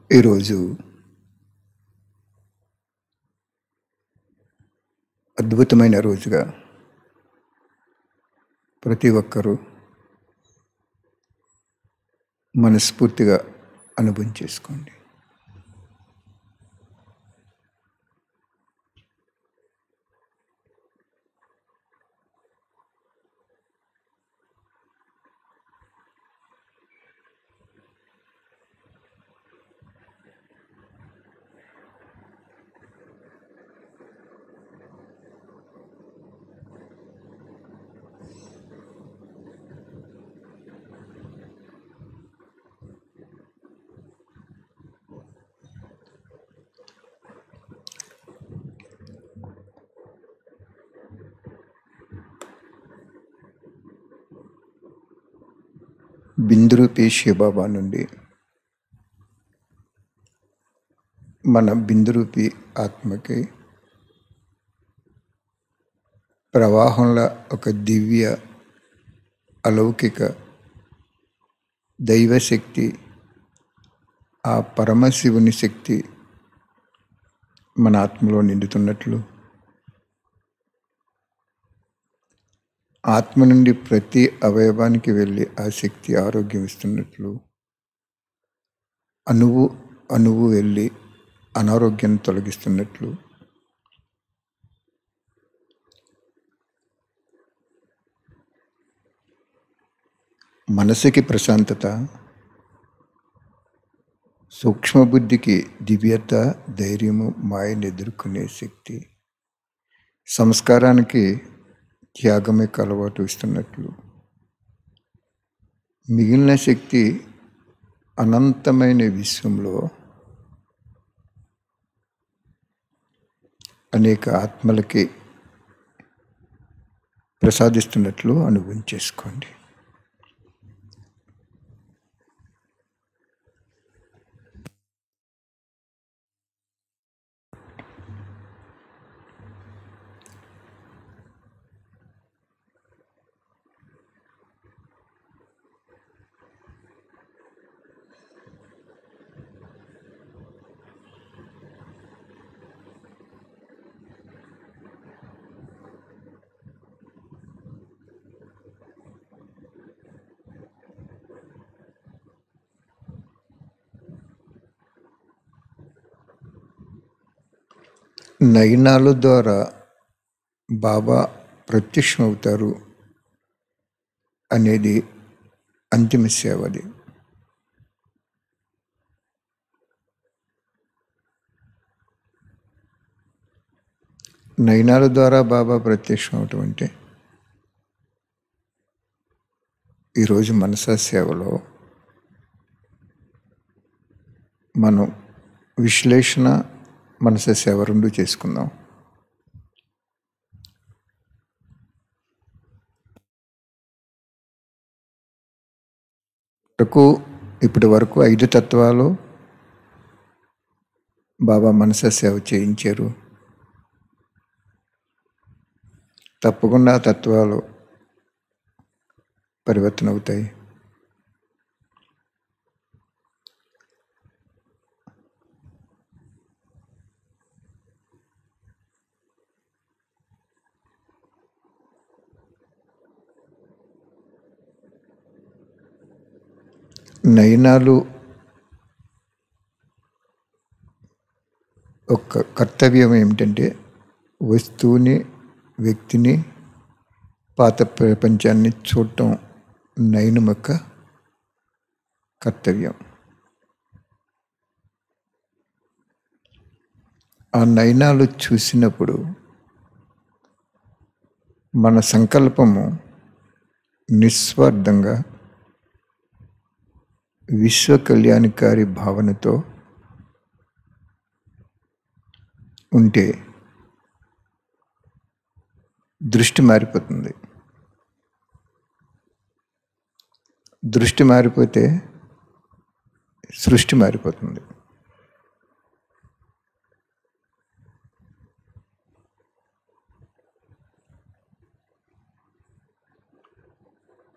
ఈరోజు అద్భుతమైన రోజుగా ప్రతి ఒక్కరూ మనస్ఫూర్తిగా అనుభవం చేసుకోండి బిందురూపి శివబాబా నుండి మన బిందురూపి ఆత్మకి ప్రవాహంలో ఒక దివ్య అలౌకిక దైవశక్తి ఆ పరమశివుని శక్తి మన ఆత్మలో నిండుతున్నట్లు ఆత్మ నుండి ప్రతి అవయవానికి వెళ్ళి ఆ శక్తి ఆరోగ్యం ఇస్తున్నట్లు అణువు అణువు వెళ్ళి అనారోగ్యం తొలగిస్తున్నట్లు మనసుకి ప్రశాంతత సూక్ష్మబుద్ధికి దివ్యత ధైర్యము మాయను ఎదుర్కొనే శక్తి సంస్కారానికి త్యాగమే అలవాటు ఇస్తున్నట్లు మిగిలిన శక్తి అనంతమైన విశ్వంలో అనేక ఆత్మలకి ప్రసాదిస్తున్నట్లు అనుభవం చేసుకోండి నయనాల ద్వారా బాబా ప్రత్యక్షమవుతారు అనేది అంతిమ సేవది నయనాల ద్వారా బాబా ప్రత్యక్షం అవటం అంటే ఈరోజు మనసా సేవలో మనం విశ్లేషణ మనస సేవ రెండు చేసుకుందాం వరకు ఇప్పటి వరకు ఐదు తత్వాలు బాబా మనస సేవ చేయించారు తప్పకుండా ఆ తత్వాలు పరివర్తన అవుతాయి నయనాలు ఒక కర్తవ్యం ఏమిటంటే వస్తువుని వ్యక్తిని పాత ప్రపంచాన్ని చూడటం నయనం యొక్క కర్తవ్యం ఆ నయనాలు చూసినప్పుడు మన సంకల్పము నిస్వార్థంగా విశ్వ కళ్యాణకారి భావనతో ఉంటే దృష్టి మారిపోతుంది దృష్టి మారిపోతే సృష్టి మారిపోతుంది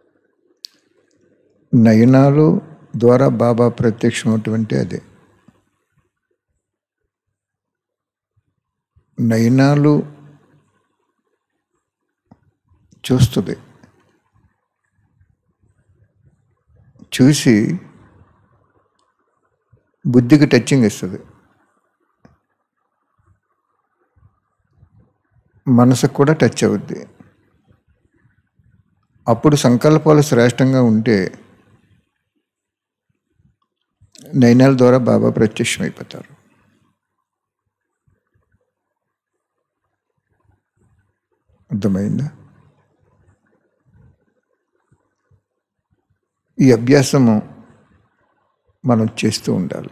నయనాలు ద్వారా బాబా ప్రత్యక్షం అటువంటి అదే నయనాలు చూస్తుంది చూసి బుద్ధికి టచింగ్ ఇస్తుంది మనసుకు కూడా టచ్ అవుద్ది అప్పుడు సంకల్పాలు శ్రేష్టంగా ఉంటే నయనాల ద్వారా బాబా ప్రత్యక్షమైపోతారు అర్థమైందా ఈ అభ్యాసము మనం చేస్తూ ఉండాలి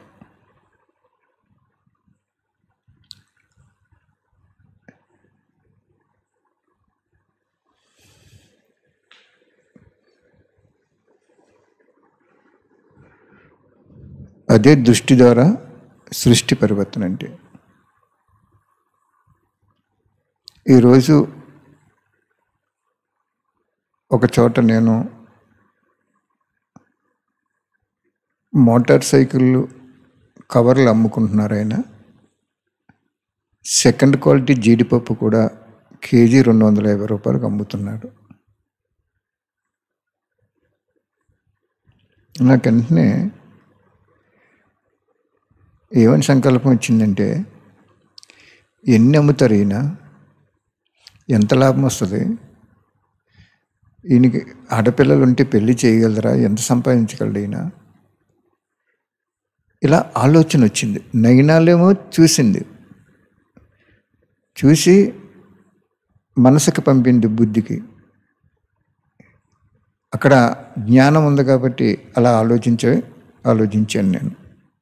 అదే దృష్టి ద్వారా సృష్టి పరివర్తన అంటే ఈరోజు ఒక చోట నేను మోటార్ సైకిళ్ళు కవర్లు అమ్ముకుంటున్నారు ఆయన సెకండ్ క్వాలిటీ జీడిపప్పు కూడా కేజీ రెండు వందల యాభై రూపాయలకు అమ్ముతున్నాడు నాకు వెంటనే ఏమని సంకల్పం వచ్చిందంటే ఎన్ని అమ్ముతారు ఈయన ఎంత లాభం వస్తుంది ఈయనకి ఆడపిల్లలు ఉంటే పెళ్లి చేయగలరా ఎంత సంపాదించగలడు ఈయన ఇలా ఆలోచన వచ్చింది నయనాలేమో చూసింది చూసి మనసుకు పంపింది బుద్ధికి అక్కడ జ్ఞానం ఉంది కాబట్టి అలా ఆలోచించే ఆలోచించాను నేను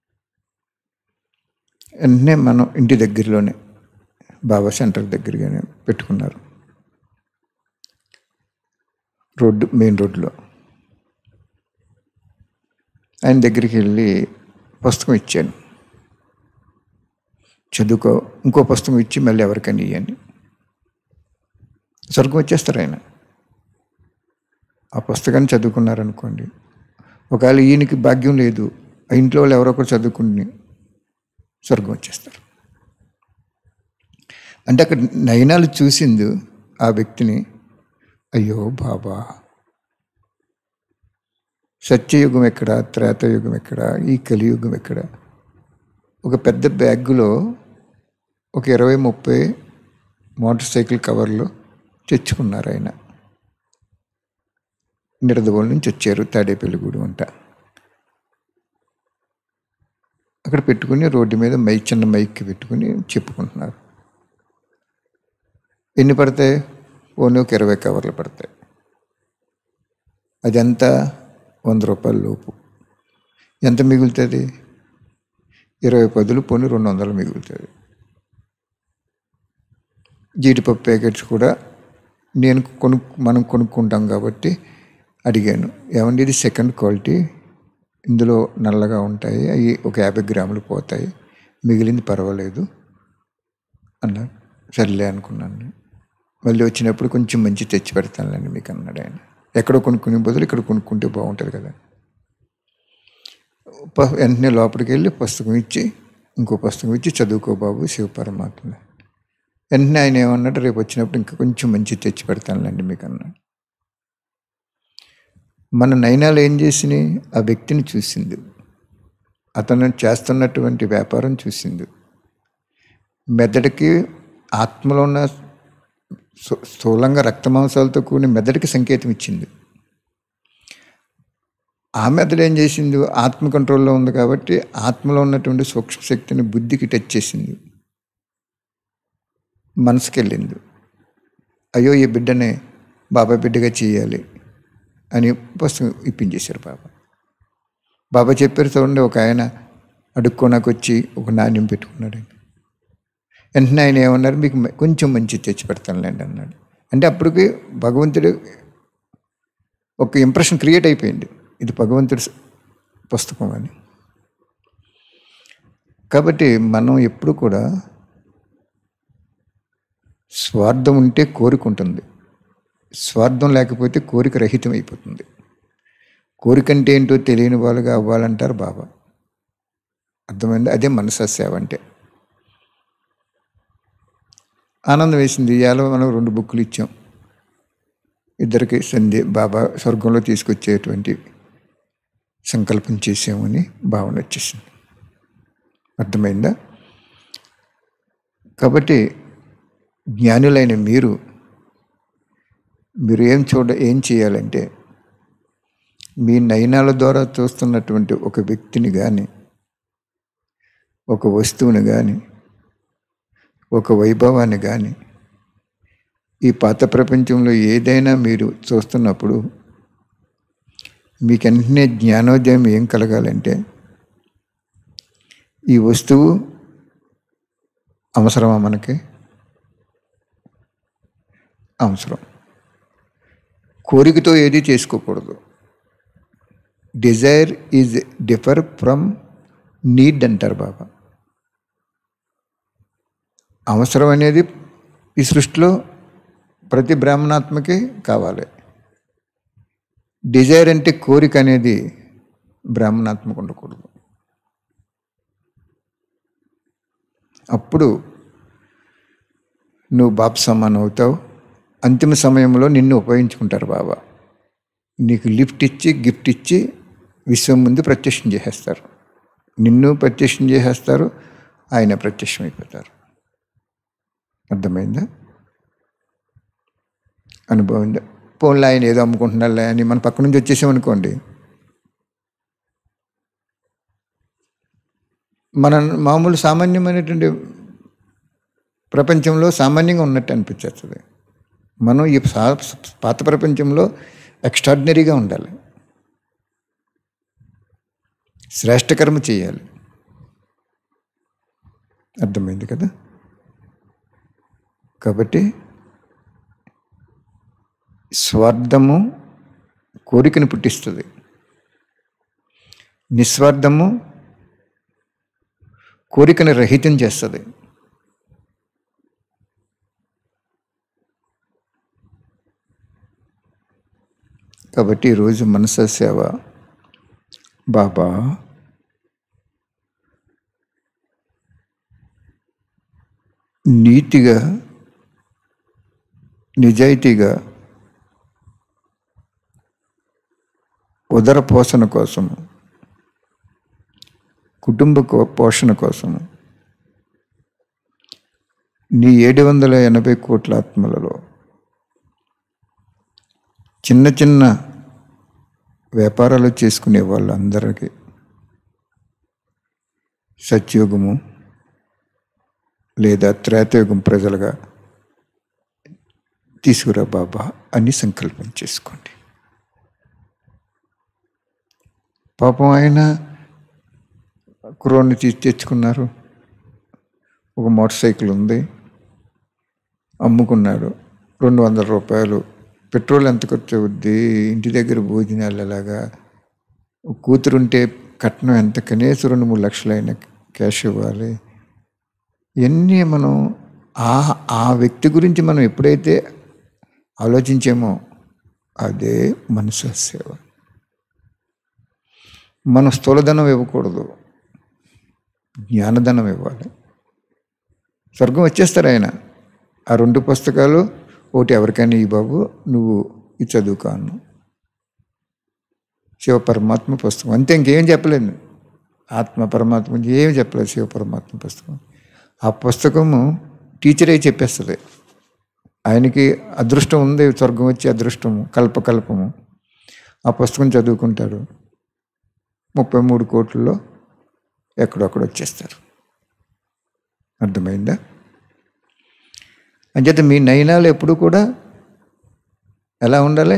వెంటనే మనం ఇంటి దగ్గరలోనే బాబా సెంటర్ దగ్గరగానే పెట్టుకున్నారు రోడ్డు మెయిన్ రోడ్లో ఆయన దగ్గరికి వెళ్ళి పుస్తకం ఇచ్చాను చదువుకో ఇంకో పుస్తకం ఇచ్చి మళ్ళీ ఎవరికైనా ఇవ్వండి స్వర్గం వచ్చేస్తారు ఆయన ఆ పుస్తకాన్ని చదువుకున్నారనుకోండి ఒకవేళ ఈయనకి భాగ్యం లేదు ఆ ఇంట్లో వాళ్ళు ఎవరో ఒకరు చదువుకుని స్వర్గం వచ్చేస్తారు అంటే అక్కడ నయనాలు చూసింది ఆ వ్యక్తిని అయ్యో బాబా సత్యయుగం ఎక్కడ త్రేతయుగం ఎక్కడ ఈ కలియుగం ఎక్కడ ఒక పెద్ద బ్యాగులో ఒక ఇరవై ముప్పై మోటార్ సైకిల్ కవర్లు తెచ్చుకున్నారు ఆయన నిడదవోలు నుంచి వచ్చారు తాడేపల్లిగూడు అంట అక్కడ పెట్టుకుని రోడ్డు మీద మైక్ చిన్న మైక్ పెట్టుకుని చెప్పుకుంటున్నారు ఎన్ని పడతాయి ఓన్లీ ఒక ఇరవై కవర్లు పడతాయి అదంతా వంద రూపాయల లోపు ఎంత మిగులుతుంది ఇరవై పదులు పోని రెండు వందలు మిగులుతుంది జీడిపప్పు ప్యాకెట్స్ కూడా నేను కొను మనం కొనుక్కుంటాం కాబట్టి అడిగాను ఏమండి ఇది సెకండ్ క్వాలిటీ ఇందులో నల్లగా ఉంటాయి అవి ఒక యాభై గ్రాములు పోతాయి మిగిలింది పర్వాలేదు అన్నారు సర్లే అనుకున్నాను నేను. మళ్ళీ వచ్చినప్పుడు కొంచెం మంచి తెచ్చి పెడతానులేండి మీకు అన్నాడు ఆయన ఎక్కడ కొనుక్కునే బదులు ఇక్కడ కొనుక్కుంటే బాగుంటుంది కదా ప- వెంటనే లోపలికి వెళ్ళి పుస్తకం ఇచ్చి ఇంకో పుస్తకం ఇచ్చి చదువుకో బాబు శివపరమాత్మ వెంటనే ఆయన ఏమన్నాడు రేపు వచ్చినప్పుడు ఇంకా కొంచెం మంచి తెచ్చి పెడతానులేండి మీకు అన్నాడు మన నయనాలు ఏం చేసినాయి ఆ వ్యక్తిని చూసింది అతను చేస్తున్నటువంటి వ్యాపారం చూసింది మెదడుకి ఆత్మలో ఉన్న స్థూ- స్థూలంగా రక్తమాంసాలతో కూడిన మెదడుకి సంకేతం ఇచ్చింది ఆ మెదడు ఏం చేసింది ఆత్మ కంట్రోల్లో ఉంది కాబట్టి ఆత్మలో ఉన్నటువంటి సూక్ష్మ శక్తిని బుద్ధికి టచ్ చేసింది మనసుకి వెళ్ళింది అయ్యో ఈ బిడ్డనే బాబా బిడ్డగా చేయాలి అని పుస్తకం ఇప్పించేశారు బాబా బాబా చెప్పారు చూడండి ఒక ఆయన అడుక్కోనాకు వచ్చి ఒక నాణ్యం పెట్టుకున్నాడు ఆయన. వెంటనే ఆయన ఏమన్నారు మీకు మ- కొంచెం మంచి తెచ్చి పెడతానులేండి అన్నాడు అంటే అప్పటికి భగవంతుడు ఒక ఇంప్రెషన్ క్రియేట్ అయిపోయింది ఇది భగవంతుడి స- పుస్తకం అని కాబట్టి మనం ఎప్పుడు కూడా స్వార్థం ఉంటే కోరిక ఉంటుంది స్వార్థం లేకపోతే కోరిక రహితం అయిపోతుంది కోరిక అంటే ఏంటో తెలియని వాళ్ళుగా అవ్వాలంటారు బాబా అర్థమైంది అదే మనసా సేవ అంటే ఆనందం వేసింది ఇవాళ మనం రెండు బుక్కులు ఇచ్చాం ఇద్దరికి సంధి బాబా స్వర్గంలో తీసుకొచ్చేటువంటి సంకల్పం చేసామని భావన వచ్చేసింది అర్థమైందా కాబట్టి జ్ఞానులైన మీరు మీరు ఏం చూడ ఏం చేయాలంటే మీ నయనాల ద్వారా చూస్తున్నటువంటి ఒక వ్యక్తిని కానీ ఒక వస్తువుని కానీ ఒక వైభవాన్ని కానీ ఈ పాత ప్రపంచంలో ఏదైనా మీరు చూస్తున్నప్పుడు మీకు వెంటనే జ్ఞానోదయం ఏం కలగాలంటే ఈ వస్తువు అవసరమా మనకి అవసరం కోరికతో ఏది చేసుకోకూడదు desire is differ from need అంటారు బాబా అవసరం అనేది ఈ సృష్టిలో ప్రతి బ్రాహ్మణాత్మకి కావాలి డిజైర్ అంటే కోరిక అనేది బ్రాహ్మణాత్మకు ఉండకూడదు అప్పుడు నువ్వు బాప్ సమాన్ అవుతావు అంతిమ సమయంలో నిన్ను ఉపయోగించుకుంటారు బాబా నీకు లిఫ్ట్ ఇచ్చి గిఫ్ట్ ఇచ్చి విశ్వం ముందు ప్రత్యక్షం చేసేస్తారు నిన్ను ప్రత్యక్షం చేసేస్తారు ఆయన ప్రత్యక్షం అయిపోతారు అర్థమైందా అనుభవం పోన్లే ఆయన ఏదో అమ్ముకుంటున్నారులే అని మన పక్క నుంచి వచ్చేసామనుకోండి మన మామూలు సామాన్యమైనటువంటి ప్రపంచంలో సామాన్యంగా ఉన్నట్టు అనిపించేస్తుంది మనం ఈ సా- పాత ప్రపంచంలో ఎక్స్ట్రాడినరీగా ఉండాలి శ్రేష్ట కర్మ చేయాలి అర్థమైంది కదా కాబట్టి స్వార్థము కోరికను పుట్టిస్తుంది నిస్వార్థము కోరికను రహితం చేస్తుంది కాబట్టి ఈరోజు మనస సేవ బాబా నీతిగా నిజాయితీగా ఉదర పోషణ కోసము కుటుంబ కో- పోషణ కోసము నీ ఏడు వందల ఎనభై కోట్ల ఆత్మలలో చిన్న చిన్న వ్యాపారాలు చేసుకునే వాళ్ళందరికీ సత్యోగము లేదా త్రేతయుగం ప్రజలుగా తీసుకురా బాబా అని సంకల్పం చేసుకోండి పాపం ఆయన కుర్రోడ్ని తీసి తెచ్చుకున్నారు ఒక మోటార్ సైకిల్ ఉంది అమ్ముకున్నాడు రెండు వందల రూపాయలు పెట్రోల్ ఎంత ఖర్చు అవుద్ది ఇంటి దగ్గర భోజనాలు ఎలాగా కూతురుంటే కట్నం ఎంత కనీసం రెండు మూడు లక్షలైన క్యాష్ ఇవ్వాలి ఇవన్నీ మనం ఆ ఆ వ్యక్తి గురించి మనం ఎప్పుడైతే ఆలోచించామో అదే మనసు సేవ మనం స్థూలధనం ఇవ్వకూడదు జ్ఞానధనం ఇవ్వాలి స్వర్గం వచ్చేస్తారు ఆయన ఆ రెండు పుస్తకాలు ఒకటి ఎవరికైనా ఈ బాబు నువ్వు ఇది చదువుకాను శివ పరమాత్మ పుస్తకం అంతే ఇంకేం చెప్పలేదు ఆత్మ పరమాత్మ గురించి ఏమి చెప్పలేదు శివ పరమాత్మ పుస్తకం ఆ పుస్తకము టీచరే చెప్పేస్తుంది ఆయనకి అదృష్టం ఉంది స్వర్గం వచ్చే అదృష్టము కల్పకల్పము ఆ పుస్తకం చదువుకుంటారు ముప్పై మూడు కోట్లలో ఎక్కడొక్కడ వచ్చేస్తారు అర్థమైందా అంచేత మీ నయనాలు ఎప్పుడు కూడా ఎలా ఉండాలి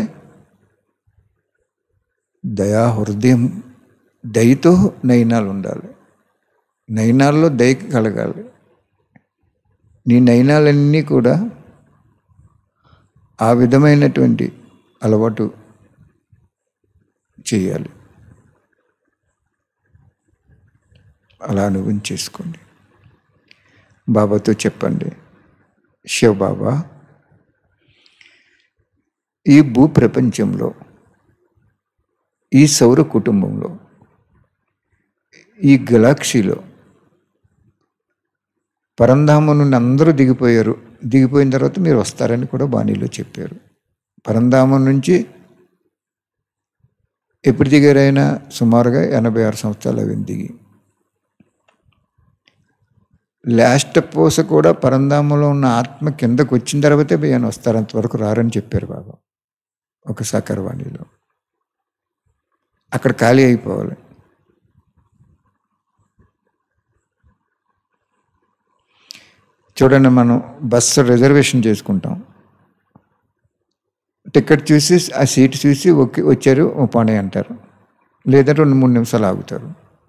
దయా హృదయం దయతో నయనాలు ఉండాలి నయనాల్లో దయ కలగాలి నీ నయనాలన్నీ కూడా ఆ విధమైనటువంటి అలవాటు చేయాలి అలా అనుభవం చేసుకోండి బాబాతో చెప్పండి శివ బాబా ఈ భూ ప్రపంచంలో ఈ సౌర కుటుంబంలో ఈ గెలాక్సీలో పరంధామం నుండి అందరూ దిగిపోయారు దిగిపోయిన తర్వాత మీరు వస్తారని కూడా బాణీలో చెప్పారు పరంధామం నుంచి ఎప్పుడు దిగారైనా సుమారుగా ఎనభై ఆరు సంవత్సరాలు అవి దిగి లాస్ట్ పూస కూడా పరంధామంలో ఉన్న ఆత్మ కిందకు వచ్చిన తర్వాతే బియ్యాన్ని వస్తారు అంతవరకు రారని చెప్పారు బాబా ఒక సకర్వాణిలో అక్కడ ఖాళీ అయిపోవాలి చూడండి మనం బస్సు రిజర్వేషన్ చేసుకుంటాం టికెట్ చూసి ఆ సీట్ చూసి ఒకే వచ్చారు ఓ పని అంటారు లేదా రెండు మూడు నిమిషాలు ఆగుతారు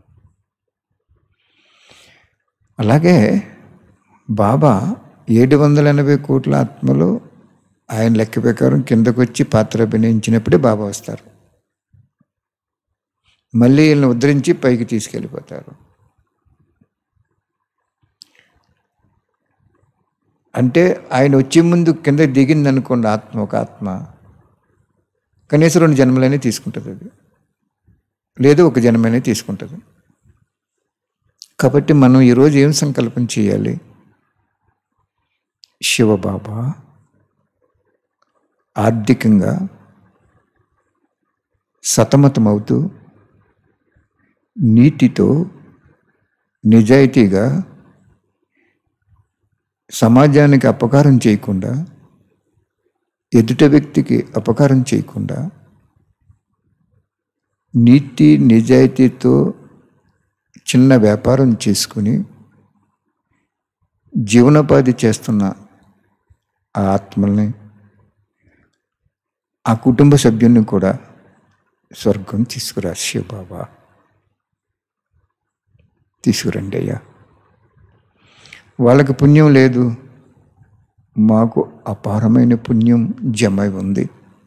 అలాగే బాబా ఏడు వందల ఎనభై కోట్ల ఆత్మలు ఆయన లెక్క ప్రకారం కిందకు వచ్చి పాత్ర అభినయించినప్పుడే బాబా వస్తారు మళ్ళీ వీళ్ళని ఉద్ధరించి పైకి తీసుకెళ్ళిపోతారు అంటే ఆయన వచ్చే ముందు కింద దిగింది అనుకోండి ఆత్మ ఒక ఆత్మ కనీసం రెండు జన్మలనే తీసుకుంటుంది అది లేదు ఒక జన్మనే తీసుకుంటుంది కాబట్టి మనం ఈరోజు ఏం సంకల్పం చేయాలి శివబాబా ఆర్థికంగా సతమతమవుతూ నీతితో నిజాయితీగా సమాజానికి అపకారం చేయకుండా ఎదుట వ్యక్తికి అపకారం చేయకుండా నీతి నిజాయితీతో చిన్న వ్యాపారం చేసుకుని జీవనోపాధి చేస్తున్న ఆ ఆత్మల్ని ఆ కుటుంబ సభ్యుల్ని కూడా స్వర్గం తీసుకురా శివబాబా తీసుకురండి అయ్యా వాళ్ళకి పుణ్యం లేదు మాకు అపారమైన పుణ్యం జమై ఉంది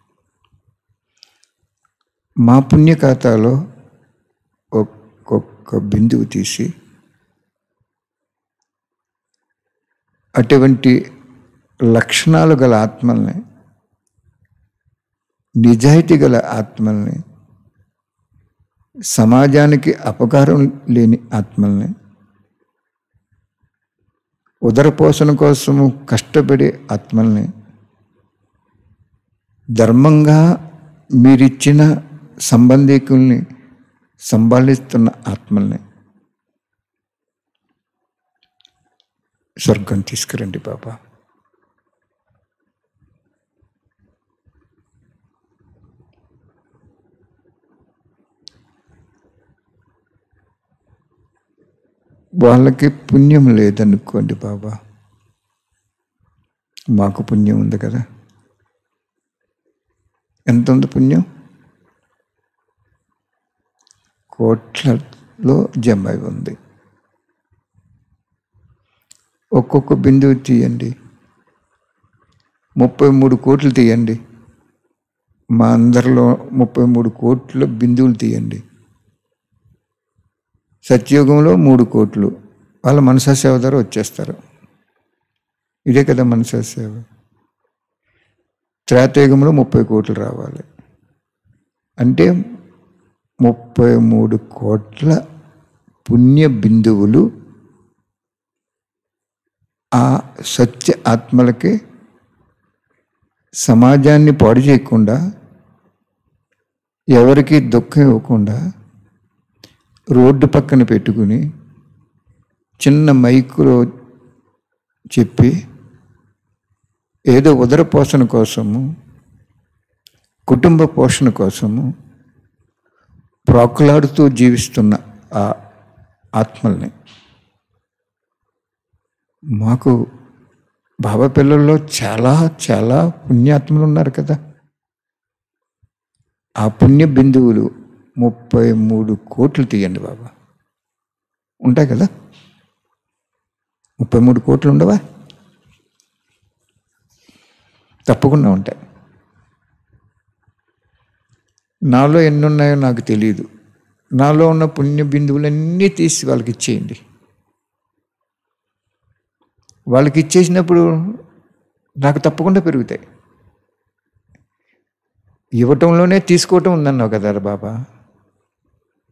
మా పుణ్య ఖాతాలో ఒక్కొక్క బిందువు తీసి అటువంటి లక్షణాలు గల ఆత్మల్ని నిజాయితీ గల ఆత్మల్ని సమాజానికి అపకారం లేని ఆత్మల్ని ఉదరపోషణ కోసము కష్టపడే ఆత్మల్ని ధర్మంగా మీరిచ్చిన సంబంధికుల్ని సంభాళిస్తున్న ఆత్మల్ని స్వర్గం తీసుకురండి బాబా వాళ్ళకి పుణ్యం లేదనుకోండి బాబా మాకు పుణ్యం ఉంది కదా ఎంత ఉంది పుణ్యం కోట్లలో జమ అయి ఉంది ఒక్కొక్క బిందువు తీయండి ముప్పై మూడు కోట్లు తీయండి మా అందరిలో ముప్పై మూడు కోట్ల బిందువులు తీయండి సత్యయుగంలో మూడు కోట్లు వాళ్ళ మనసా సేవ ద్వారా వచ్చేస్తారు ఇదే కదా మనసా సేవ త్రేతయుగంలో ముప్పై కోట్లు రావాలి అంటే ముప్పై మూడు కోట్ల పుణ్య బిందువులు ఆ సత్య ఆత్మలకి సమాజాన్ని పాడు చేయకుండా ఎవరికి దుఃఖం ఇవ్వకుండా రోడ్డు పక్కన పెట్టుకుని చిన్న మైకులో చెప్పి ఏదో ఉదర పోషణ కోసము కుటుంబ పోషణ కోసము ప్రాకులాడుతూ జీవిస్తున్న ఆ ఆత్మల్ని మాకు బాబా పిల్లల్లో చాలా చాలా పుణ్యాత్మలు ఉన్నారు కదా ఆ పుణ్య బిందువులు ముప్పై మూడు కోట్లు తీయండి బాబా ఉంటాయి కదా ముప్పై మూడు కోట్లు ఉండవా తప్పకుండా ఉంటాయి నాలో ఎన్ని ఉన్నాయో నాకు తెలియదు నాలో ఉన్న పుణ్య బిందువులన్నీ తీసి వాళ్ళకి ఇచ్చేయండి వాళ్ళకి ఇచ్చేసినప్పుడు నాకు తప్పకుండా పెరుగుతాయి ఇవ్వటంలోనే తీసుకోవటం ఉందన్నావు కదా బాబా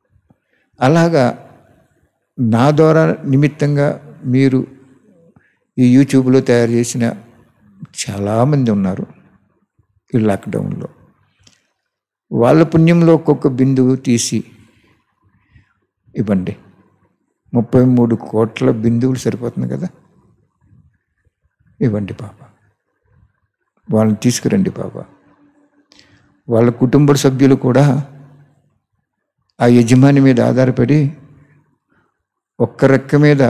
అలాగా నా ద్వారా నిమిత్తంగా మీరు ఈ యూట్యూబ్లో తయారు చేసిన చాలామంది ఉన్నారు ఈ లాక్డౌన్లో వాళ్ళ పుణ్యంలో ఒక్కొక్క బిందువు తీసి ఇవ్వండి ముప్పై మూడు కోట్ల బిందువులు సరిపోతుంది కదా ఇవ్వండి పాప వాళ్ళని తీసుకురండి పాప వాళ్ళ కుటుంబ సభ్యులు కూడా ఆ యజమాని మీద ఆధారపడి ఒక్క రెక్క మీద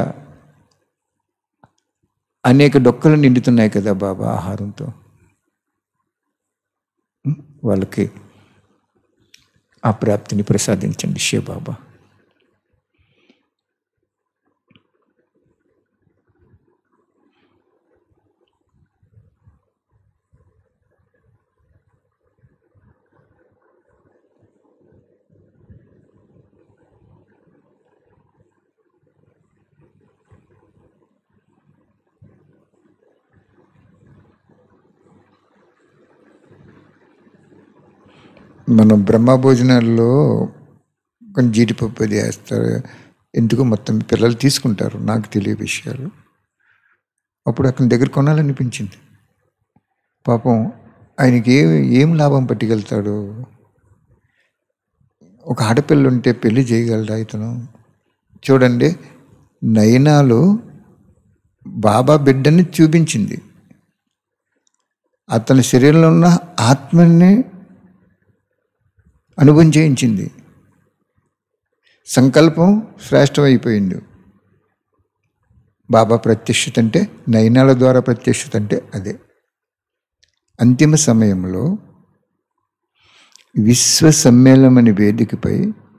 అనేక డొక్కలు నిండుతున్నాయి కదా బాబా ఆహారంతో ఉం? వాళ్ళకి ఆ ప్రాప్తిని ప్రసాదించండి షే బాబా మనం బ్రహ్మ భోజనాల్లో కొంచెం జీడిపప్పు అది వేస్తారు ఎందుకు మొత్తం పిల్లలు తీసుకుంటారు నాకు తెలియ విషయాలు అప్పుడు అతని దగ్గర కొనాలనిపించింది పాపం ఆయనకి ఏం ఏం లాభం పట్టుకెళ్తాడు ఒక ఆడపిల్ల ఉంటే పెళ్లి చేయగలడా ఇతను చూడండి నయనాలు బాబా బిడ్డని చూపించింది అతని శరీరంలో ఉన్న ఆత్మని అనుభవం చేయించింది సంకల్పం శ్రేష్టమైపోయింది బాబా ప్రత్యక్షత అంటే నయనాల ద్వారా ప్రత్యక్షత అంటే అదే అంతిమ సమయంలో విశ్వ సమ్మేళనం అనే వేదికపై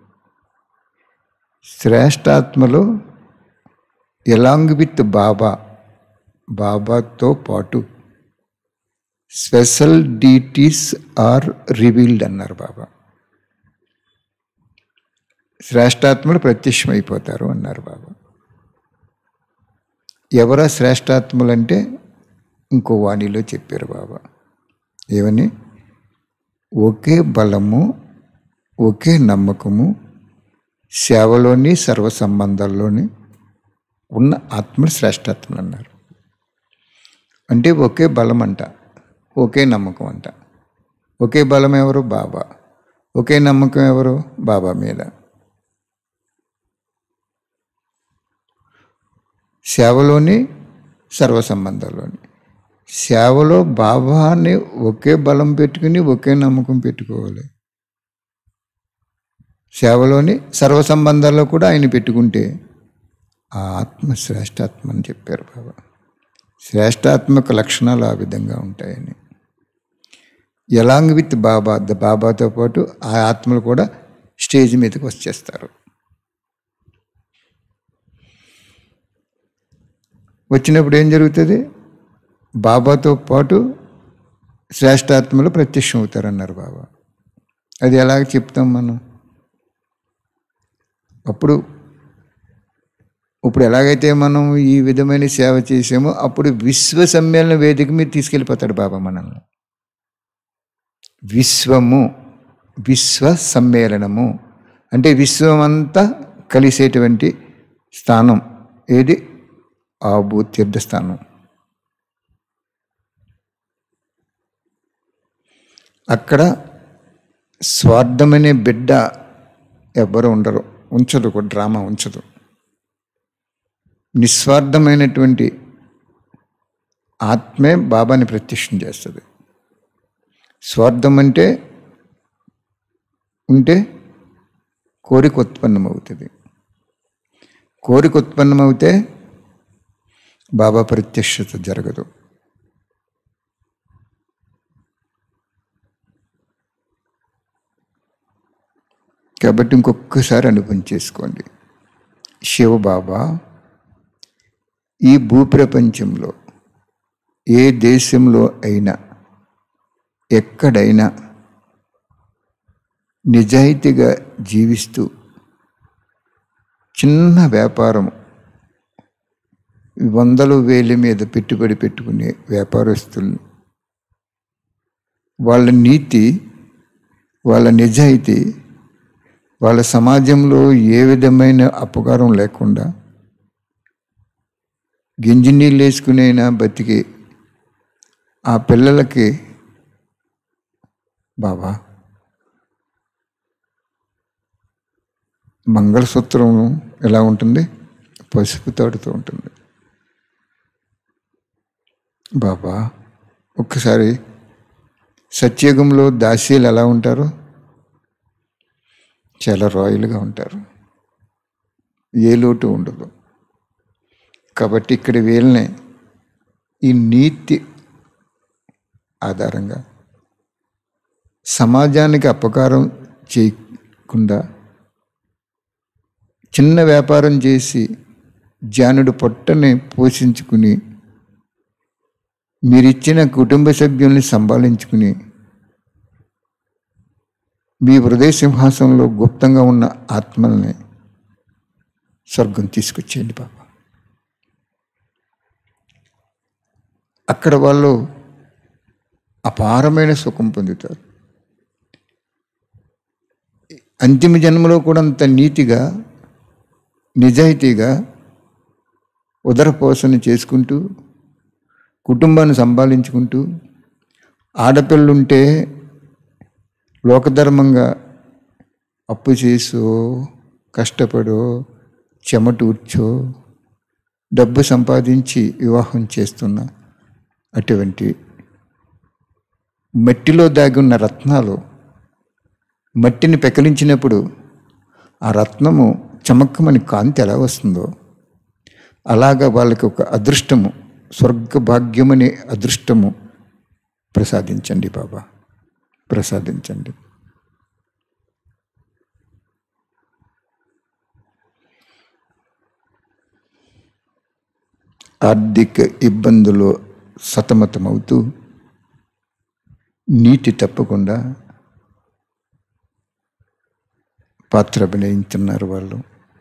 శ్రేష్టాత్మలో ఎలాంగ్ విత్ బాబా బాబాతో పాటు స్పెషల్ డీటీస్ ఆర్ రివీల్డ్ అన్నారు బాబా శ్రేష్టాత్మలు ప్రత్యక్షమైపోతారు అన్నారు బాబా ఎవరా శ్రేష్టాత్మలు అంటే ఇంకో వాణిలో చెప్పారు బాబా ఏమని ఒకే బలము ఒకే నమ్మకము సేవలోని సర్వ సంబంధాల్లోని ఉన్న ఆత్మలు శ్రేష్టాత్మలు అన్నారు అంటే ఒకే బలం అంట ఒకే నమ్మకం అంట ఒకే బలం ఎవరు బాబా ఒకే నమ్మకం ఎవరు బాబా మీద సేవలోని సర్వ సంబంధాల్లోని సేవలో బాబాని ఒకే బలం పెట్టుకుని ఒకే నమ్మకం పెట్టుకోవాలి సేవలోని సర్వ సంబంధాల్లో కూడా ఆయన పెట్టుకుంటే ఆ ఆత్మ శ్రేష్టాత్మ అని చెప్పారు బాబా శ్రేష్టాత్మక లక్షణాలు ఆ విధంగా ఉంటాయని ఎలాంగ్ విత్ బాబా ద బాబాతో పాటు ఆ ఆత్మలు కూడా స్టేజ్ మీదకి వచ్చేస్తారు వచ్చినప్పుడు ఏం జరుగుతుంది బాబాతో పాటు శ్రేష్టాత్మలు ప్రత్యక్షం అవుతారన్నారు బాబా అది ఎలాగ చెప్తాం మనం అప్పుడు ఇప్పుడు ఎలాగైతే మనం ఈ విధమైన సేవ చేసామో అప్పుడు విశ్వ సమ్మేళన వేదిక మీద తీసుకెళ్ళిపోతాడు బాబా మనల్ని విశ్వము విశ్వ సమ్మేళనము అంటే విశ్వమంతా కలిసేటువంటి స్థానం ఏది ఆ భూ తీర్థస్థానం అక్కడ స్వార్థమనే బిడ్డ ఎవ్వరు ఉండరు ఉంచదు ఒక డ్రామా ఉంచదు నిస్వార్థమైనటువంటి ఆత్మే బాబాని ప్రత్యక్షం చేస్తుంది స్వార్థం అంటే ఉంటే కోరిక ఉత్పన్నమవుతుంది కోరిక ఉత్పన్నమవుతే బాబా ప్రత్యక్షత జరగదు కాబట్టి ఇంకొకసారి అనుభవం చేసుకోండి శివబాబా ఈ భూప్రపంచంలో ఏ దేశంలో అయినా ఎక్కడైనా నిజాయితీగా జీవిస్తూ చిన్న వ్యాపారం వందల వేల మీద పెట్టుబడి పెట్టుకునే వ్యాపారస్తుల్ని వాళ్ళ నీతి వాళ్ళ నిజాయితీ వాళ్ళ సమాజంలో ఏ విధమైన అపకారం లేకుండా గింజి నీళ్ళు వేసుకునైనా బతికి ఆ పిల్లలకి బాబా మంగళసూత్రం ఎలా ఉంటుంది పసుపు తాడుతూ ఉంటుంది బాబా ఒక్కసారి సత్యయుగంలో దాసీలు ఎలా ఉంటారు చాలా రాయల్గా ఉంటారు ఏ లోటు ఉండదు కాబట్టి ఇక్కడ వీళ్ళని ఈ నీతి ఆధారంగా సమాజానికి అపకారం చేయకుండా చిన్న వ్యాపారం చేసి జానుడు పొట్టని పోషించుకుని మీరిచ్చిన కుటుంబ సభ్యుల్ని సంభాళించుకుని మీ హృదయ సింహాసనంలో గుప్తంగా ఉన్న ఆత్మల్ని స్వర్గం తీసుకొచ్చేయండి బాబా అక్కడ వాళ్ళు అపారమైన సుఖం పొందుతారు అంతిమ జన్మలో కూడా అంత నీతిగా నిజాయితీగా ఉదరపోషణ చేసుకుంటూ కుటుంబాన్ని సంభాళించుకుంటూ ఆడపిల్లుంటే లోకధర్మంగా అప్పు చేసో కష్టపడో చెమటూర్చో డబ్బు సంపాదించి వివాహం చేస్తున్న అటువంటి మట్టిలో దాగి ఉన్న రత్నాలు మట్టిని పెకలించినప్పుడు ఆ రత్నము చమక్కమని కాంతి ఎలా వస్తుందో అలాగా వాళ్ళకి ఒక అదృష్టము స్వర్గ భాగ్యమనే అదృష్టము ప్రసాదించండి బాబా ప్రసాదించండి ఆర్థిక ఇబ్బందులు సతమతమవుతూ నీతి తప్పకుండా పాత్ర అభినయిస్తున్నారు వాళ్ళు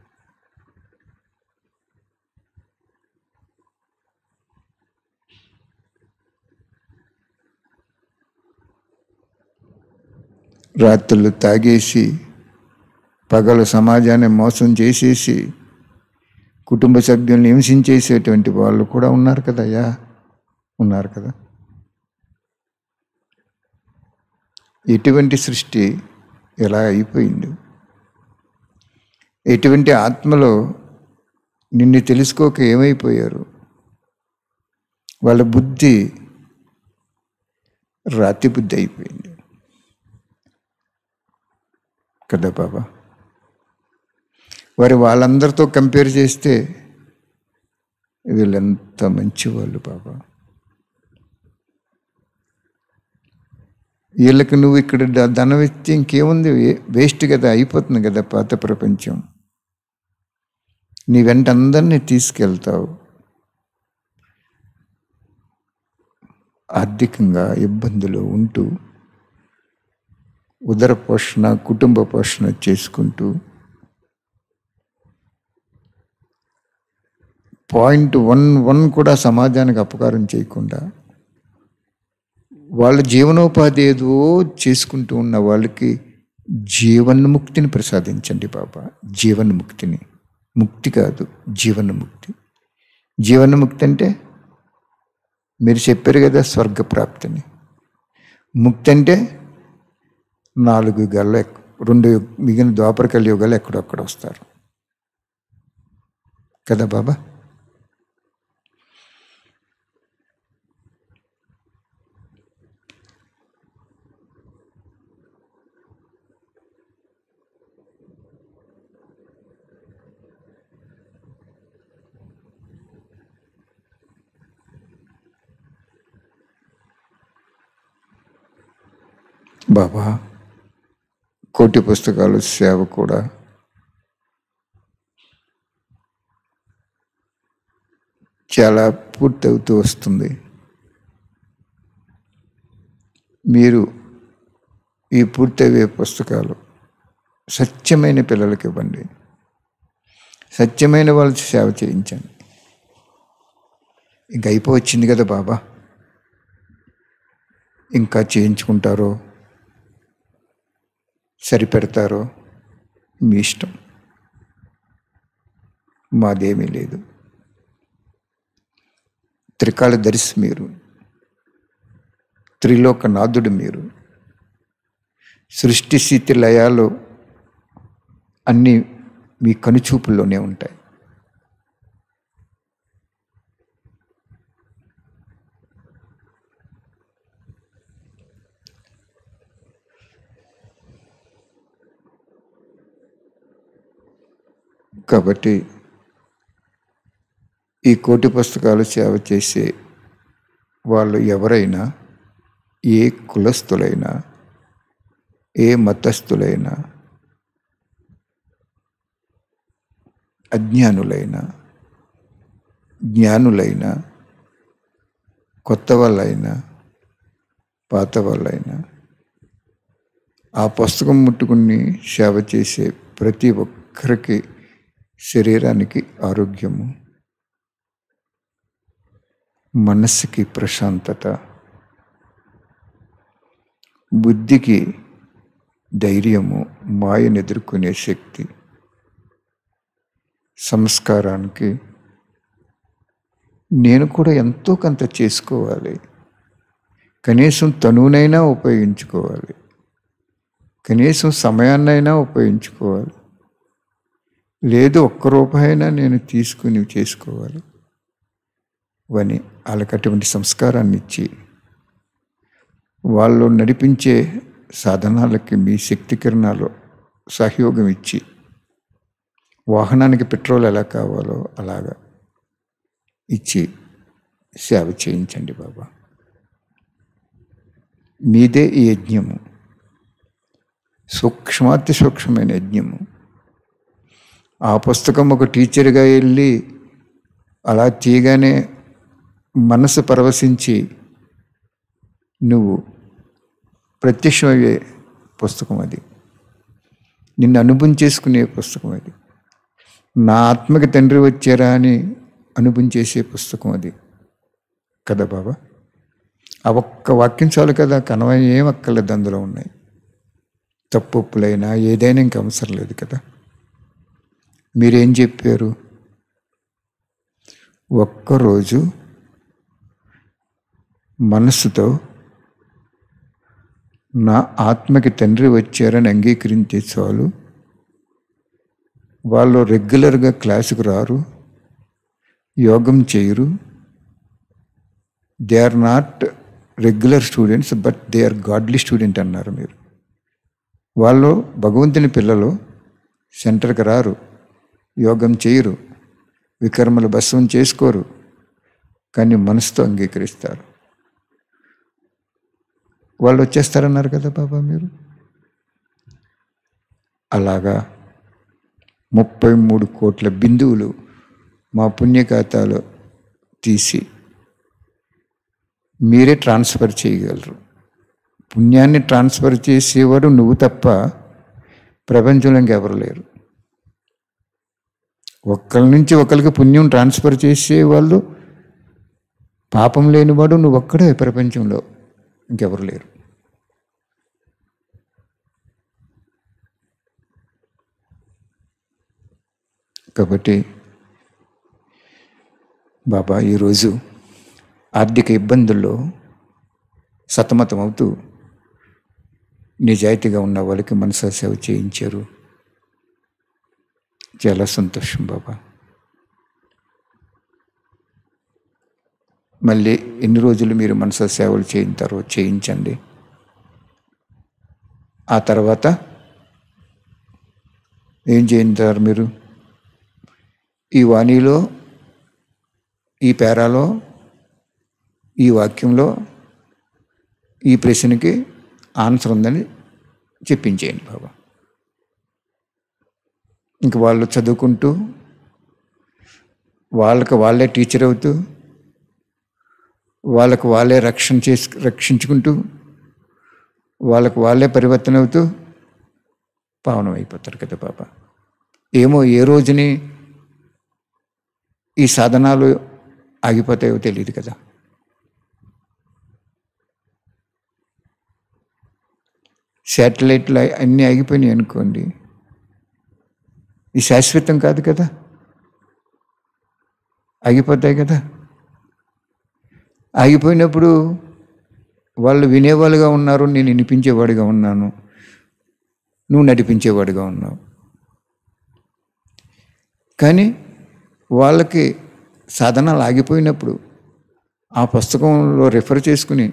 రాత్రులు తాగేసి పగలు సమాజాన్ని మోసం చేసేసి కుటుంబ సభ్యుల్ని హింసించేసేటువంటి వాళ్ళు కూడా ఉన్నారు కదయ్యా ఉన్నారు కదా ఎటువంటి సృష్టి ఎలా అయిపోయింది ఎటువంటి ఆత్మలో నిన్ను తెలుసుకోక ఏమైపోయారు వాళ్ళ బుద్ధి రాతి బుద్ధి అయిపోయింది కదా బాబా వారి వాళ్ళందరితో కంపేర్ చేస్తే వీళ్ళెంత మంచివాళ్ళు బాబా వీళ్ళకి నువ్వు ఇక్కడ ద- ధనం ఇస్తే ఇంకేముంది వే- వేస్ట్ కదా అయిపోతుంది కదా పాత ప్రపంచం నీ వెంట అందరినీ తీసుకెళ్తావు ఆర్థికంగా ఇబ్బందులు ఉంటూ ఉదర పోషణ కుటుంబ పోషణ చేసుకుంటూ పాయింట్ వన్ వన్ కూడా సమాజానికి అపకారం చేయకుండా వాళ్ళ జీవనోపాధి ఏదో చేసుకుంటూ ఉన్న వాళ్ళకి జీవన్ముక్తిని ప్రసాదించండి బాబా జీవన్ముక్తిని ముక్తి కాదు జీవన్ముక్తి జీవన్ముక్తి అంటే మీరు చెప్పారు కదా స్వర్గప్రాప్తిని ముక్తి అంటే నాలుగు యుగాల్లో ఎక్- రెండు యుగ- మిగిలిన ద్వాపర కలియుగాలు ఎక్కడొక్కడ వస్తారు కదా బాబా బాబా కోటి పుస్తకాలు సేవ కూడా చాలా పూర్తవుతూ వస్తుంది మీరు ఈ పూర్తయ్యే పుస్తకాలు సత్యమైన పిల్లలకి ఇవ్వండి సత్యమైన వాళ్ళకి సేవ చేయించండి ఇంక అయిపోవచ్చింది కదా బాబా ఇంకా చేయించుకుంటారో సరిపెడతారో మీ ఇష్టం మాదేమీ లేదు త్రికాల దర్శి మీరు త్రిలోక నాథుడు మీరు సృష్టి స్థితి లయాలు అన్నీ మీ కనుచూపుల్లోనే ఉంటాయి కాబట్టి ఈ కోటి పుస్తకాలు సేవ చేసే వాళ్ళు ఎవరైనా ఏ కులస్థులైనా ఏ మతస్థులైనా అజ్ఞానులైనా జ్ఞానులైనా కొత్త వాళ్ళైనా పాత వాళ్ళైనా ఆ పుస్తకం ముట్టుకుని సేవ చేసే ప్రతి ఒక్కరికి శరీరానికి ఆరోగ్యము మనస్సుకి ప్రశాంతత బుద్ధికి ధైర్యము మాయను ఎదుర్కొనే శక్తి సంస్కారానికి నేను కూడా ఎంతో కొంత చేసుకోవాలి కనీసం తనువునైనా ఉపయోగించుకోవాలి కనీసం సమయాన్నైనా ఉపయోగించుకోవాలి లేదు ఒక్క రూపాయినా నేను తీసుకుని చేసుకోవాలి అని వాళ్ళకి అటువంటి సంస్కారాన్ని ఇచ్చి వాళ్ళు నడిపించే సాధనాలకి మీ శక్తి కిరణాలు సహయోగం ఇచ్చి వాహనానికి పెట్రోల్ ఎలా కావాలో అలాగా ఇచ్చి సేవ చేయించండి బాబా మీదే ఈ యజ్ఞము సూక్ష్మాతి సూక్ష్మమైన యజ్ఞము ఆ పుస్తకం ఒక టీచర్గా వెళ్ళి అలా తీయగానే మనసు పరవశించి నువ్వు ప్రత్యక్షమయ్యే పుస్తకం అది నిన్ను అనుభవం చేసుకునే పుస్తకం అది నా ఆత్మకి తండ్రి వచ్చారా అని అనుభవం చేసే పుస్తకం అది కదా బాబా ఆ ఒక్క వాక్యం చాలు కదా కనవని ఏం అక్కర్లేదు అందులో ఉన్నాయి తప్పులైనా ఏదైనా ఇంక అవసరం లేదు కదా మీరేం చెప్పారు ఒక్కరోజు మనస్సుతో నా ఆత్మకి తండ్రి వచ్చారని అంగీకరించే చాలు వాళ్ళు రెగ్యులర్గా క్లాసుకు రారు యోగం చేయరు they are not regular students but they are godly student అన్నారు మీరు వాళ్ళు భగవంతుని పిల్లలు సెంటర్కి రారు యోగం చేయరు వికర్మలు భస్వం చేసుకోరు కానీ మనసుతో అంగీకరిస్తారు వాళ్ళు వచ్చేస్తారన్నారు కదా బాబా మీరు అలాగా ముప్పై మూడు కోట్ల బిందువులు మా పుణ్యఖాతాలో తీసి మీరే ట్రాన్స్ఫర్ చేయగలరు పుణ్యాన్ని ట్రాన్స్ఫర్ చేసేవాడు నువ్వు తప్ప ప్రపంచంలో ఇంకెవరు లేరు ఒక్కరి నుంచి ఒకరికి పుణ్యం ట్రాన్స్ఫర్ చేసేవాళ్ళు పాపం లేనివాడు నువ్వు ఒక్కడే ప్రపంచంలో ఇంకెవరు లేరు కాబట్టి బాబా ఈరోజు ఆర్థిక ఇబ్బందుల్లో సతమతం అవుతూ నిజాయితీగా ఉన్న వాళ్ళకి మనసా సేవ చేయించారు చాలా సంతోషం బాబా మళ్ళీ ఎన్ని రోజులు మీరు మనసా సేవలు చేయించారో చేయించండి ఆ తర్వాత ఏం చేయించారు మీరు ఈ వాణిలో ఈ పేరాలో ఈ వాక్యంలో ఈ ప్రశ్నకి ఆన్సర్ ఉందని చెప్పించేయండి బాబా ఇంక వాళ్ళు చదువుకుంటూ వాళ్ళకి వాళ్ళే టీచర్ అవుతూ వాళ్ళకు వాళ్ళే రక్షణ చేసి రక్షించుకుంటూ వాళ్ళకు వాళ్ళే పరివర్తన అవుతూ పావనం అయిపోతారు కదా బాబా ఏమో ఏ రోజుని ఈ సాధనాలు ఆగిపోతాయో తెలియదు కదా శాటిలైట్లు అన్నీ ఆగిపోయినాయి అనుకోండి ఈ శాశ్వతం కాదు కదా ఆగిపోతాయి కదా ఆగిపోయినప్పుడు వాళ్ళు వినేవాళ్ళుగా ఉన్నారు నేను వినిపించేవాడిగా ఉన్నాను నువ్వు నడిపించేవాడిగా ఉన్నావు కానీ వాళ్ళకి సాధనాలు ఆగిపోయినప్పుడు ఆ పుస్తకంలో రిఫర్ చేసుకుని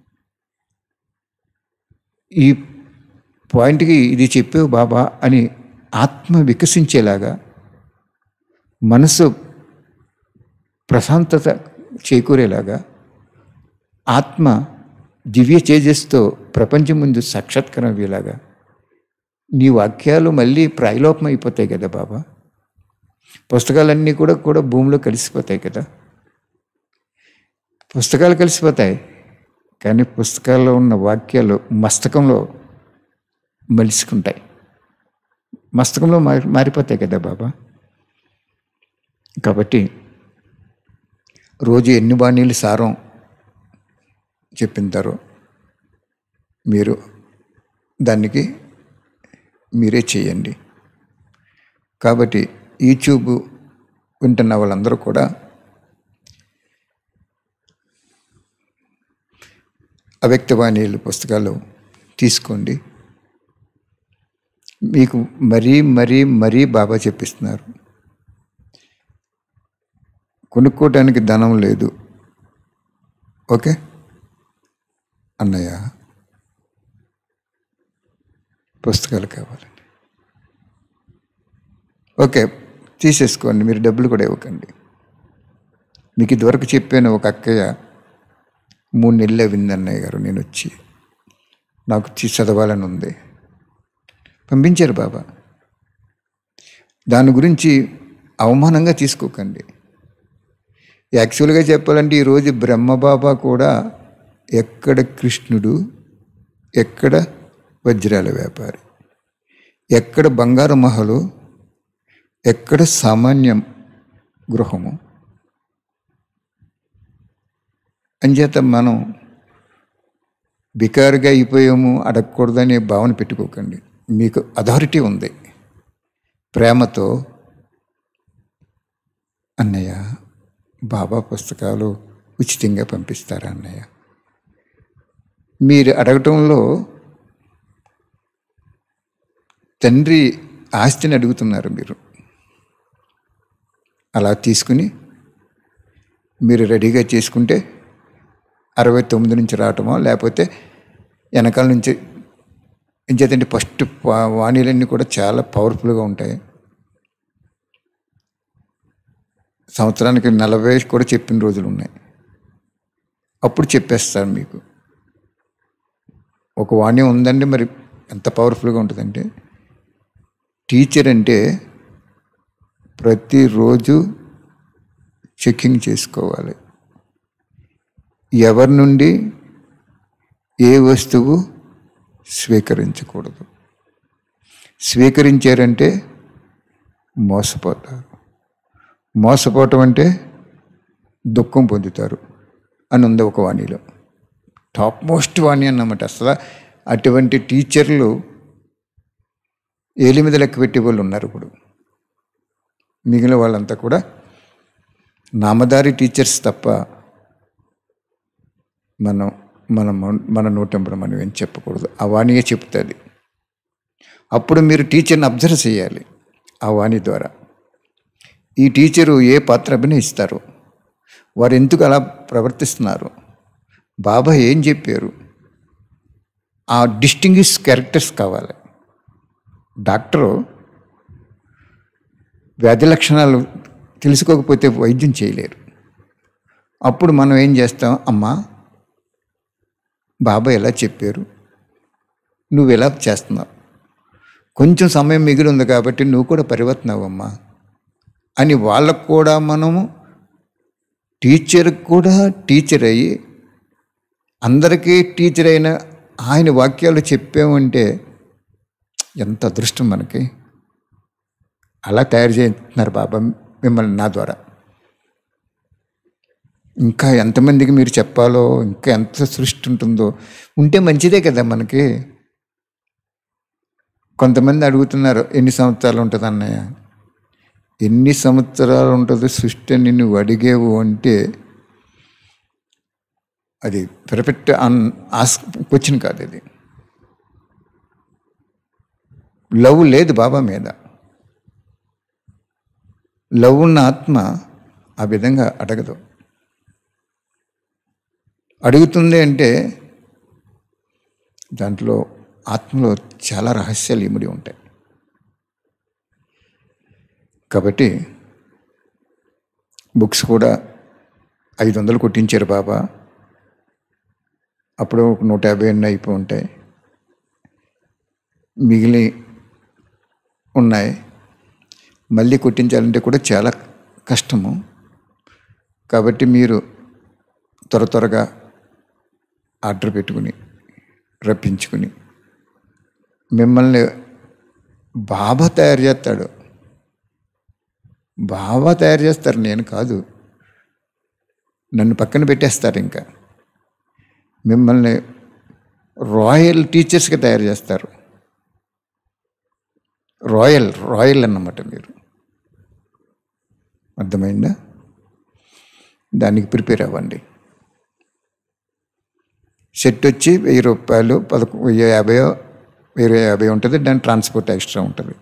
ఈ పాయింట్కి ఇది చెప్పావు బాబా అని ఆత్మ వికసించేలాగా మనసు ప్రశాంతత చేకూరేలాగా ఆత్మ దివ్య తేజస్తో ప్రపంచం ముందు సాక్షాత్కారం అయ్యేలాగా నీ వాక్యాలు మళ్ళీ ప్రాయలోపం అయిపోతాయి కదా బాబా పుస్తకాలన్నీ కూడా కూడా భూమిలో కలిసిపోతాయి కదా పుస్తకాలు కలిసిపోతాయి కానీ పుస్తకాల్లో ఉన్న వాక్యాలు మస్తకంలో మలుసుకుంటాయి మస్తకంలో మారి మారిపోతాయి కదా బాబా కాబట్టి రోజు ఎన్ని బాణీలు సారం చెప్పింటారో మీరు దానికి మీరే చేయండి కాబట్టి యూట్యూబ్ వింటున్న వాళ్ళందరూ కూడా అవ్యక్తవాణిలు పుస్తకాలు తీసుకోండి మీకు మరీ మరీ మరీ బాబా చెప్పిస్తున్నారు కొనుక్కోవడానికి ధనం లేదు ఓకే అన్నయ్య పుస్తకాలు కావాలండి ఓకే తీసేసుకోండి మీరు డబ్బులు కూడా ఇవ్వకండి మీకు ఇదివరకు చెప్పాను ఒక అక్కయ్య మూడు నెలలే వింది అన్నయ్య గారు నేను వచ్చి నాకు తీ చదవాలని ఉంది పంపించారు బాబా దాని గురించి అవమానంగా తీసుకోకండి యాక్చువల్గా చెప్పాలంటే ఈరోజు బ్రహ్మబాబా కూడా ఎక్కడ కృష్ణుడు ఎక్కడ వజ్రాల వ్యాపారి ఎక్కడ బంగారు మహలు ఎక్కడ సామాన్యం గృహము అంచేత మనం బికారుగా అయిపోయాము అడగకూడదనే భావన పెట్టుకోకండి మీకు అథారిటీ ఉంది ప్రేమతో అన్నయ్య బాబా పుస్తకాలు ఉచితంగా పంపిస్తారా అన్నయ్య మీరు అడగటంలో తండ్రి ఆస్తిని అడుగుతున్నారు మీరు అలా తీసుకుని మీరు రెడీగా చేసుకుంటే అరవై తొమ్మిది నుంచి రావటమో లేకపోతే వెనకాల నుంచి ఎంచేతంటే ఫస్ట్ వాణిలన్నీ కూడా చాలా పవర్ఫుల్గా ఉంటాయి సంవత్సరానికి నలభై కూడా చెప్పిన రోజులు ఉన్నాయి అప్పుడు చెప్పేస్తారు మీకు ఒక వాణ్యం ఉందండి మరి ఎంత పవర్ఫుల్గా ఉంటుందంటే టీచర్ అంటే ప్రతిరోజు చెక్కింగ్ చేసుకోవాలి ఎవరి నుండి ఏ వస్తువు స్వీకరించకూడదు స్వీకరించారంటే మోసపోతారు మోసపోవటం అంటే దుఃఖం పొందుతారు అని ఉంది ఒక వాణిలో టాప్ మోస్ట్ వాణి అన్నమాట అసలు అటువంటి టీచర్లు ఏలి మీద లెక్క పెట్టే వాళ్ళు ఉన్నారు ఇప్పుడు మిగిలిన వాళ్ళంతా కూడా నామదారి టీచర్స్ తప్ప మనం మన మన నోటంబడి మనం ఏం చెప్పకూడదు ఆ వాణియే చెప్తుంది అప్పుడు మీరు టీచర్ని అబ్జర్వ్ చేయాలి ఆ వాణి ద్వారా ఈ టీచరు ఏ పాత్ర అభినయిస్తారు వారు ఎందుకు అలా ప్రవర్తిస్తున్నారు బాబా ఏం చెప్పారు ఆ డిస్టింగ్విష్ క్యారెక్టర్స్ కావాలి డాక్టరు వ్యాధి లక్షణాలు తెలుసుకోకపోతే వైద్యం చేయలేరు అప్పుడు మనం ఏం చేస్తాం అమ్మా బాబా ఎలా చెప్పారు నువ్వు ఎలా చేస్తున్నావు కొంచెం సమయం మిగిలి ఉంది కాబట్టి నువ్వు కూడా పరివర్తనవమ్మా అని వాళ్ళకు కూడా మనము టీచర్కి కూడా టీచర్ అయ్యి అందరికీ టీచర్ అయిన ఆయన వాక్యాలు చెప్పామంటే ఎంత అదృష్టం మనకి అలా తయారు చేస్తున్నారు బాబా మిమ్మల్ని నా ద్వారా ఇంకా ఎంతమందికి మీరు చెప్పాలో ఇంకా ఎంత సృష్టి ఉంటుందో ఉంటే మంచిదే కదా మనకి కొంతమంది అడుగుతున్నారు ఎన్ని సంవత్సరాలు ఉంటుంది అన్నయ్య ఎన్ని సంవత్సరాలు ఉంటుందో సృష్టి అని నువ్వు అడిగేవు అంటే అది పెర్ఫెక్ట్ అన్ ఆస్ క్వశ్చన్ కాదు అది లవ్ లేదు బాబా మీద లవ్ ఉన్న ఆత్మ ఆ విధంగా అడగదు అడుగుతుంది అంటే దాంట్లో ఆత్మలో చాలా రహస్యాలు ఇమిడి ఉంటాయి కాబట్టి బుక్స్ కూడా ఐదు వందలు కొట్టించారు బాబా అప్పుడు ఒక నూట యాభై ఎన్ని అయిపోయి ఉంటాయి మిగిలి ఉన్నాయి మళ్ళీ కొట్టించాలంటే కూడా చాలా కష్టము కాబట్టి మీరు త్వర త్వరగా ఆర్డర్ పెట్టుకుని రప్పించుకుని మిమ్మల్ని బాబా తయారు చేస్తాడు బాబా తయారు చేస్తారు నేను కాదు నన్ను పక్కన పెట్టేస్తారు ఇంకా మిమ్మల్ని రాయల్ టీచర్స్గా తయారు చేస్తారు రాయల్ రాయల్ అన్నమాట మీరు అర్థమైందా దానికి ప్రిపేర్ అవ్వండి సెట్ వచ్చి వెయ్యి రూపాయలు పదకొ వెయ్యి యాభైయో వెయ్యి యాభై ఉంటుంది దాని ట్రాన్స్పోర్ట్ ఎక్స్ట్రా ఉంటుంది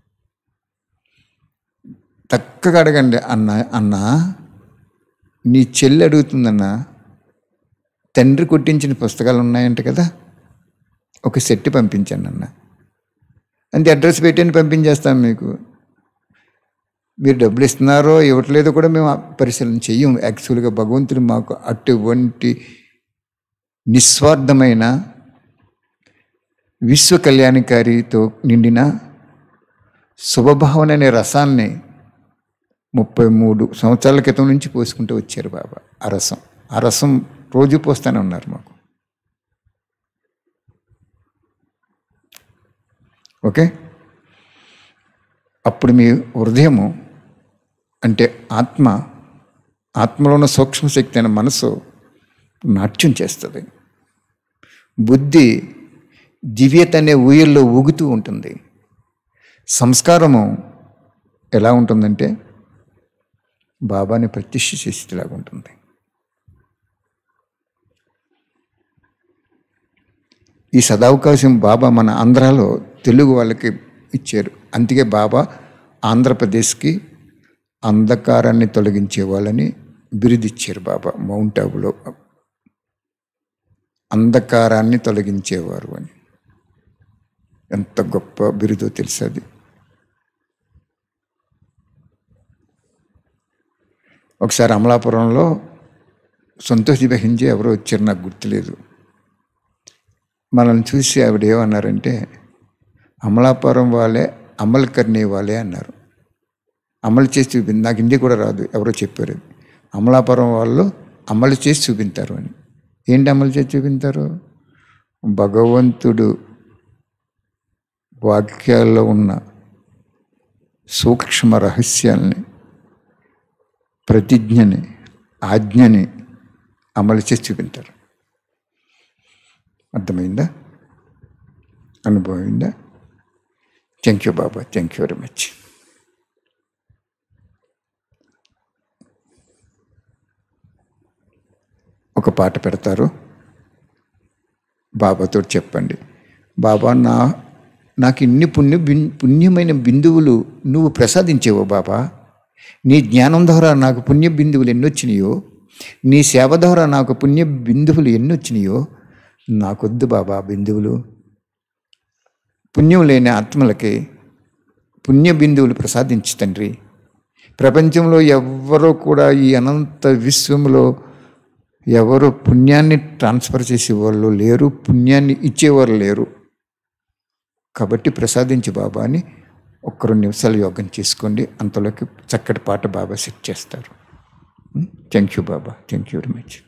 చక్కగా అడగండి అన్న అన్న నీ చెల్లి అడుగుతుందన్న తండ్రి కొట్టించిన పుస్తకాలు ఉన్నాయంట కదా ఒక సెట్ పంపించండి అన్న అంతే అడ్రస్ పెట్టని పంపించేస్తాం మీకు మీరు డబ్బులు ఇస్తున్నారో ఇవ్వట్లేదో కూడా మేము పరిశీలన చెయ్యం యాక్చువల్గా భగవంతుడు మాకు అటువంటి నిస్వార్థమైన విశ్వ కళ్యాణకారితో నిండిన శుభభావన అనే రసాన్ని ముప్పై మూడు సంవత్సరాల క్రితం నుంచి పోసుకుంటూ వచ్చారు బాబా ఆ రసం ఆ రసం రోజు పోస్తూనే ఉన్నారు మాకు ఓకే అప్పుడు మీ హృదయము అంటే ఆత్మ ఆత్మలో ఉన్న సూక్ష్మశక్తి అయిన మనసు నాట్యం చేస్తుంది బుద్ధి దివ్యత అనే ఊయల్లో ఊగుతూ ఉంటుంది సంస్కారము ఎలా ఉంటుందంటే బాబాని ప్రత్యక్ష చేసేలాగా ఉంటుంది ఈ సదావకాశం బాబా మన ఆంధ్రాలో తెలుగు వాళ్ళకి ఇచ్చారు అందుకే బాబా ఆంధ్రప్రదేశ్కి అంధకారాన్ని తొలగించే వాళ్ళని బిరుదిచ్చారు బాబా మౌంట్ ఆబులో అంధకారాన్ని తొలగించేవారు అని ఎంత గొప్ప బిరుదో తెలుసది ఒకసారి అమలాపురంలో సంతోషి బహించి ఎవరో వచ్చారు నాకు గుర్తులేదు మనల్ని చూసి ఆవిడ ఏమన్నారంటే అమలాపురం వాళ్ళే అమలు కర్నీ వాళ్ళే అన్నారు అమలు చేసి చూపింది నాకు హిందీ కూడా రాదు ఎవరో చెప్పారు అది. అమలాపురం వాళ్ళు అమలు చేసి చూపించారు అని ఏంటి అమలు చేసి చూపించారు భగవంతుడు వాక్యాల్లో ఉన్న సూక్ష్మ రహస్యాల్ని ప్రతిజ్ఞని ఆజ్ఞని అమలు చేసి చూపించారు అర్థమైందా అనుభవమైందా thank you Baba thank you very much ఒక పాట పెడతారు బాబాతో చెప్పండి బాబా నా నాకు ఇన్ని పుణ్య బిన్ పుణ్యమైన బిందువులు నువ్వు ప్రసాదించేవో బాబా నీ జ్ఞానం ద్వారా నాకు పుణ్య బిందువులు ఎన్నొచ్చినాయో నీ సేవ ద్వారా నాకు పుణ్య బిందువులు ఎన్నొచ్చినాయో నాకొద్దు బాబా బిందువులు పుణ్యం లేని ఆత్మలకి పుణ్య బిందువులు ప్రసాదించు తండ్రి ప్రపంచంలో ఎవ్వరూ కూడా ఈ అనంత విశ్వంలో ఎవరు పుణ్యాన్ని ట్రాన్స్ఫర్ చేసేవాళ్ళు లేరు పుణ్యాన్ని ఇచ్చేవారు లేరు కాబట్టి ప్రసాదించి బాబా అని ఒక్క రెండు నిమిషాలు యోగం చేసుకోండి అంతలోకి చక్కటి పాట బాబా సెట్ చేస్తారు thank you Baba thank you very much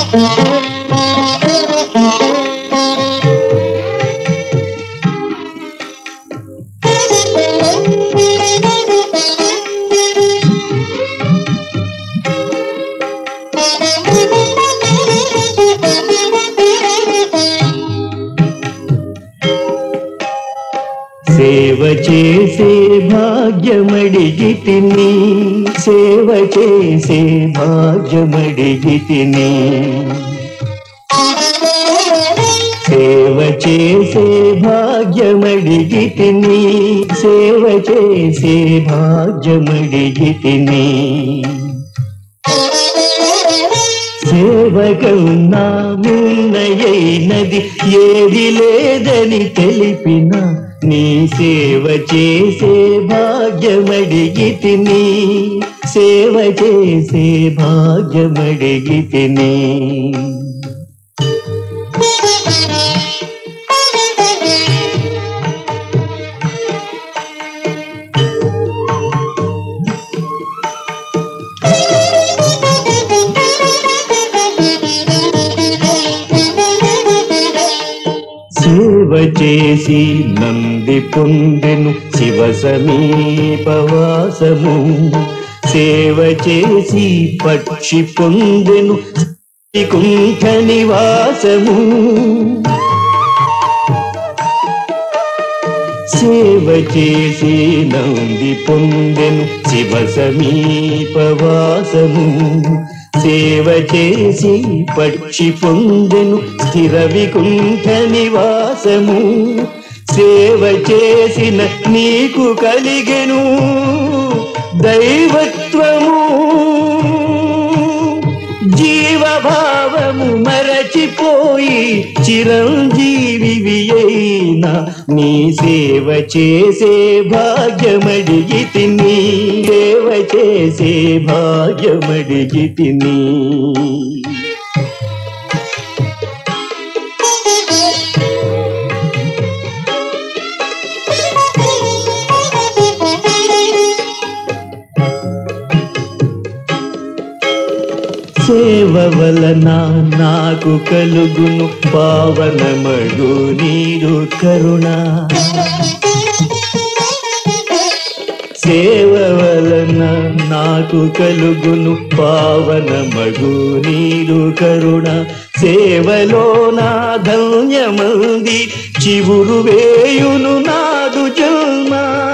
సేవ చేసే భాగ్యమడిగి తిని సేవ చేసే భాగ్యమడిగి తిని సేవ చేసే భాగ్యమడిగి తిని సేవ చేసే భాగ్యమడిగి తిని సేవకన్నా మిన్నయైనది ఏది లేదని తెలిపిన నీ సేవ చేసే భాగ్యమడిగి తిని సేవ చేసే భాగ్యమడిగి తిని సేవ చేసి నంది పొందెను శివ సమీపవాసము సేవ చేసి పక్షి పొందెను కుంఠ నివాసము సేవ చేసి నంది పొందెను శివ సమీపవాసము సేవ చేసి పక్షి పొందెను స్థిర వికుంఠ నివాసము సేవ చేసిన నీకు కలిగెను దైవత్వము జీవభావము మరచిపోయి చిరంజీవి అయినా నీ సేవ చేసే భాగ్యమడిగి తిని సేవ చేసే భాగ్యమడిగి తిని సేవ వలన నాకు కలుగును పావనమడు నీరు కరుణ సేవ వలన నాకు కలుగును పావనమగు నీరు కరుణ సేవలో నా ధన్యమంది చివురు వేయును నాదు జన్మ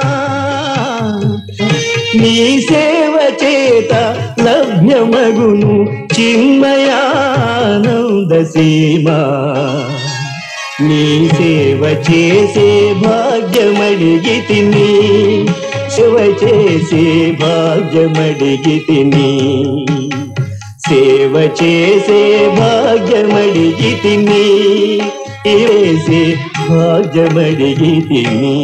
నీ సేవ చేత లభ్యమగును చిన్మయానంద సీమా నీ సేవ చేసే భాగ్యమడిగి తిని శివ చేసే భాగ్యమడిగి తిని సేవ చేసే భాగ్యమడిగి తిని వేసే భాగ్యమడిగి తిని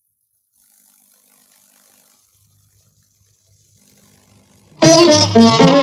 Thank you.